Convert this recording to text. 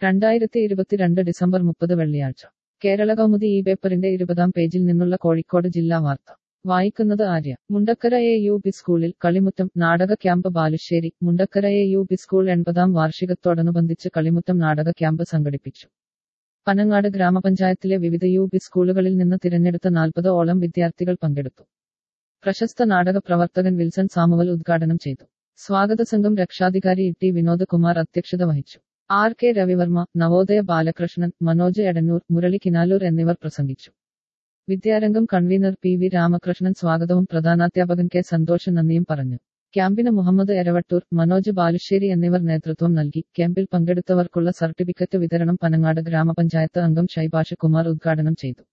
രണ്ടായിരത്തി ഇരുപത്തിരണ്ട് ഡിസംബർ മുപ്പത് വെള്ളിയാഴ്ച കേരള കൗമുദി ഈ പേപ്പറിന്റെ ഇരുപതാം പേജിൽ നിന്നുള്ള കോഴിക്കോട് ജില്ലാ വാർത്ത വായിക്കുന്നത് Arya Mundakkara A U P സ്കൂളിൽ കളിമുറ്റം നാടക camp Balussery Mundakkara A U P school എൺപതാം വാർഷികത്തോടനുബന്ധിച്ച് കളിമുറ്റം നാടക ക്യാമ്പ് സംഘടിപ്പിച്ചു പനങ്ങാട് ഗ്രാമപഞ്ചായത്തിലെ വിവിധ യു പി സ്കൂളുകളിൽ നിന്ന് തിരഞ്ഞെടുത്ത നാൽപ്പത് ഓളം വിദ്യാർത്ഥികൾ പങ്കെടുത്തു പ്രശസ്ത നാടക പ്രവർത്തകൻ വിൽസൺ സാമുവൽ ഉദ്ഘാടനം ചെയ്തു സ്വാഗത സംഘം രക്ഷാധികാരി ടി വിനോദ് കുമാർ അധ്യക്ഷത വഹിച്ചു ആർ കെ രവിവർമ്മ നവോദയ ബാലകൃഷ്ണൻ മനോജ് എടന്നൂർ മുരളി കിനാലൂർ എന്നിവർ പ്രസംഗിച്ചു Vidyarangam convener P V Ramakrishnan സ്വാഗതവും പ്രധാനാധ്യാപകൻ കെ സന്തോഷ് നന്ദിയും പറഞ്ഞു ക്യാമ്പിന് മുഹമ്മദ് എരവട്ടൂർ മനോജ് ബാലുശ്ശേരി എന്നിവർ നേതൃത്വം നൽകി ക്യാമ്പിൽ പങ്കെടുത്തവർക്കുള്ള സർട്ടിഫിക്കറ്റ് വിതരണം പനങ്ങാട് ഗ്രാമപഞ്ചായത്ത് അംഗം ഷൈബാഷ് കുമാർ ഉദ്ഘാടനം ചെയ്തു